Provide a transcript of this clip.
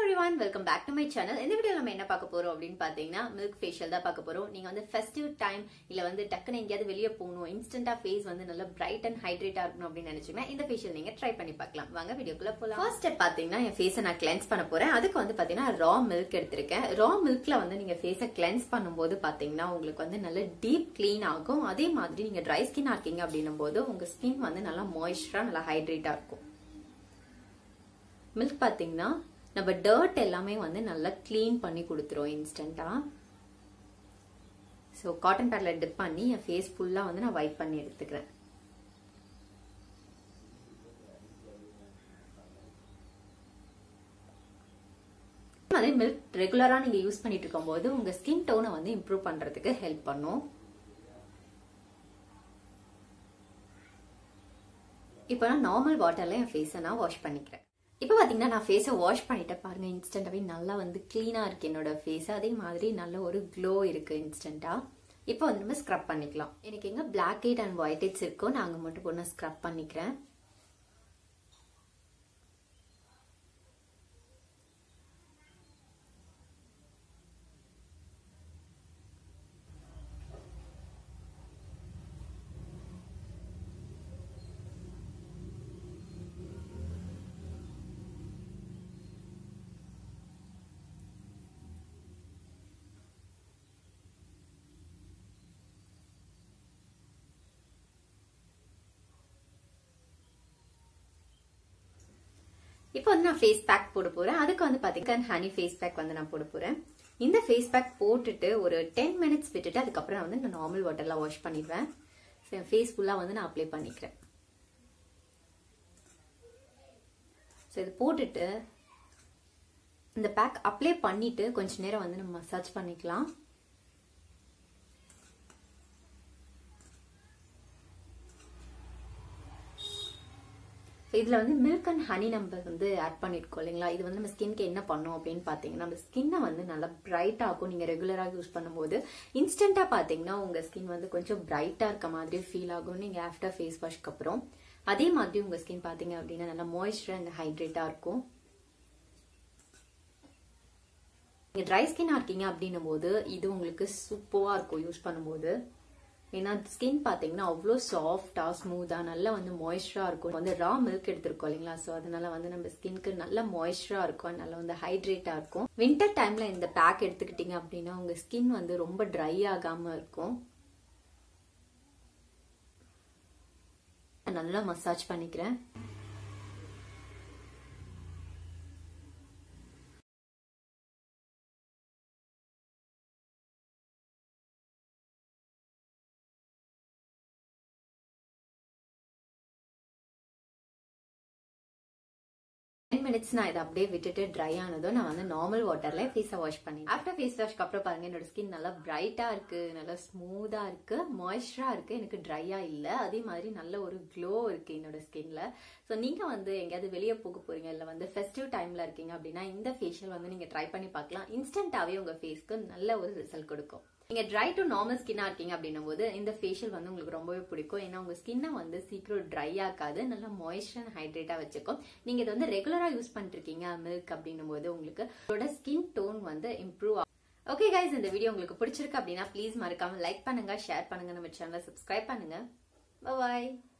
everyone welcome back to my channel இந்த video நம்ம என்ன பார்க்க போறோம் அப்படின்னு பாத்தீங்கன்னா மில்க் ஃபேஷியல் தான் பார்க்க போறோம் நீங்க வந்து ஃபெஸ்டிவ் டைம் இல்ல வந்து டக்குன்னு எங்கேயாவது வெளியே போகணும் இன்ஸ்டன்டா ஃபேஸ் வந்து நல்லா பிரைட் அண்ட் ஹைட்ரேட்டா இருக்கணும் அப்படின்னு நினைச்சீங்கன்னா இந்த ஃபேஷியல் நீங்க ட்ரை பண்ணி பார்க்கலாம் வாங்க வீடியோக்குள்ள போலாம் ஃபர்ஸ்ட் ஸ்டெப் பாத்தீங்கன்னா என் ஃபேஸை நான் கிளென்ஸ் பண்ண போறேன் அதுக்கு வந்து பாத்தீங்கன்னா ரா மில்க் எடுத்திருக்கேன் ரா மில்க்ல வந்து நீங்க ஃபேஸை கிளென்ஸ் பண்ணும்போது பாத்தீங்கன்னா உங்களுக்கு வந்து நல்ல டீப் க்ளீன் ஆகும் அதே மாதிரி நீங்க ட்ரை ஸ்கின்னா இருக்கீங்க அப்படின்னும் போது உங்க ஸ்கின் வந்து நல்லா மாய்ஸ்டரா நல்லா ஹைட்ரேட்டா இருக்கும் மில்க் பார்த்தீங்கன்னா நம்ம டர்ட் எல்லாமே வந்து நல்லா க்ளீன் பண்ணி கொடுத்துரும் இன்ஸ்டண்ட்டாக ஸோ காட்டன் பேடில் டிப் பண்ணி என் ஃபேஸ் ஃபுல்லாக வந்து நான் வைப் பண்ணி எடுத்துக்கிறேன் அதே மில்க் ரெகுலராக நீங்கள் யூஸ் பண்ணிட்டு இருக்கும்போது உங்கள் ஸ்கின் டோனை வந்து இம்ப்ரூவ் பண்ணுறதுக்கு ஹெல்ப் பண்ணும் இப்போ நான் நார்மல் வாட்டரில் என் ஃபேஸை நான் வாஷ் பண்ணிக்கிறேன் இப்போ பார்த்தீங்கன்னா நான் ஃபேஸை வாஷ் பண்ணிட்டேன் பாருங்க இன்ஸ்டன்டாகவே நல்லா வந்து க்ளீனாக இருக்கு என்னோட ஃபேஸ் அதே மாதிரி நல்ல ஒரு க்ளோ இருக்கு இன்ஸ்டண்ட்டாக இப்போ வந்து நம்ம ஸ்க்ரப் பண்ணிக்கலாம் எனக்கு எங்கே black head and white heads இருக்கோ நான் அங்கே மட்டும் பொண்ணு ஸ்க்ரப் பண்ணிக்கிறேன் இப்போ வந்து நான் ஃபேஸ் பேக் போட போறேன் அதுக்கு வந்து பாத்தீங்கன்னா ஹனி ஃபேஸ் பேக் வந்து நான் போட போறேன் இந்த ஃபேஸ் பேக் போட்டுட்டு ஒரு டென் மினிட்ஸ் விட்டுட்டு அதுக்கப்புறம் நான் வந்து நான் நார்மல் வாட்டர்ல வாஷ் பண்ணிடுவேன் ஃபேஸ் ஃபுல்லா வந்து நான் அப்ளை பண்ணிக்கிறேன் ஸோ இது போட்டுட்டு இந்த பேக் அப்ளை பண்ணிட்டு கொஞ்ச நேரம் வந்து நம்ம மசாஜ் பண்ணிக்கலாம் இதில் வந்து மில்க் அண்ட் ஹனி நம்ம வந்து ஆட் பண்ணியிருக்கோம் இல்லைங்களா இது வந்து நம்ம ஸ்கின்க்கு என்ன பண்ணும் அப்படின்னு பார்த்தீங்கன்னா நம்ம ஸ்கின்னை வந்து நல்லா பிரைட் ஆகும் நீங்கள் ரெகுலராக யூஸ் பண்ணும்போது இன்ஸ்டண்ட்டாக பார்த்தீங்கன்னா உங்கள் ஸ்கின் வந்து கொஞ்சம் பிரைட்டாக இருக்க மாதிரி ஃபீல் ஆகும் நீங்கள் ஆஃப்டர் ஃபேஸ் வாஷ்க்கு அப்புறம் அதே மாதிரி உங்கள் ஸ்கின் பார்த்தீங்க அப்படின்னா நல்லா மாய்ஸ்சர் அண்ட் ஹைட்ரேட்டாக இருக்கும் நீங்கள் ட்ரை ஸ்கின்னாக இருக்கீங்க அப்படின்னும் போது இது உங்களுக்கு சூப்பராக இருக்கும் யூஸ் பண்ணும்போது ஏன்னா ஸ்கின் பார்த்தீங்கன்னா அவ்வளோ சாஃப்டாக ஸ்மூத்தாக நல்லா வந்து மாய்ஸ்சராக இருக்கும் வந்து ரா மில்க் எடுத்திருக்கோம் இல்லைங்களா ஸோ அதனால வந்து நம்ம ஸ்கின்க்கு நல்ல மாய்ஸ்சராக இருக்கும் நல்லா வந்து ஹைட்ரேட்டாக இருக்கும் வின்டர் டைமில் இந்த பேக் எடுத்துக்கிட்டீங்க அப்படின்னா உங்கள் ஸ்கின் வந்து ரொம்ப ட்ரை ஆகாமல் இருக்கும் நல்லா மசாஜ் பண்ணிக்கிறேன் டென் மினிட்ஸ் நான் இதை அப்படியே விட்டுட்டு ட்ரை ஆனதும் நான் வந்து நார்மல் வாட்டர்ல ஃபேஸை வாஷ் பண்ணி ஆஃப்டர் ஃபேஸ் வாஷ்க்கு அப்புறம் பாருங்க என்னோட ஸ்கின் நல்லா பிரைட்டா இருக்கு நல்லா ஸ்மூதா இருக்கு மாய்ஸ்சரா இருக்கு எனக்கு ட்ரையா இல்ல அதே மாதிரி நல்ல ஒரு க்ளோ இருக்கு என்னோட ஸ்கின்ல ஸோ நீங்க வந்து எங்கேயாவது வெளியே போக போறீங்க இல்ல வந்து ஃபெஸ்டிவ் டைம்ல இருக்கீங்க அப்படின்னா இந்த ஃபேஷியல் வந்து நீங்க ட்ரை பண்ணி பார்க்கலாம் இன்ஸ்டன்டாவே உங்க ஃபேஸ்க்கு நல்ல ஒரு ரிசல்ட் கொடுக்கும் நீங்க ட்ரை டு நார்மல் ஸ்கின்னா இருக்கீங்க அப்படின்னும் போது இந்த ஃபேஷியல் வந்து உங்களுக்கு ரொம்பவே பிடிக்கும் ஏன்னா உங்க ஸ்கின்னை வந்து சீக்கிரம் ட்ரை ஆக்காது நல்லா மாய்ஸ்சர் அண்ட் ஹைட்ரேட்டா வச்சுக்கும் நீங்க இதை வந்து ரெகுலரா யூஸ் பண்ணிட்டு இருக்கீங்க மில்க் அப்படின்னும் போது உங்களுக்கு உங்களோட ஸ்கின் டோன் வந்து இம்ப்ரூவ் ஆகும் ஓகே கைஸ் இந்த வீடியோ உங்களுக்கு பிடிச்சிருக்கு அப்படின்னா ப்ளீஸ் மறக்காம லைக் பண்ணுங்க ஷேர் பண்ணுங்க நம்ம சேனலை சப்ஸ்கிரைப் பண்ணுங்க பாய்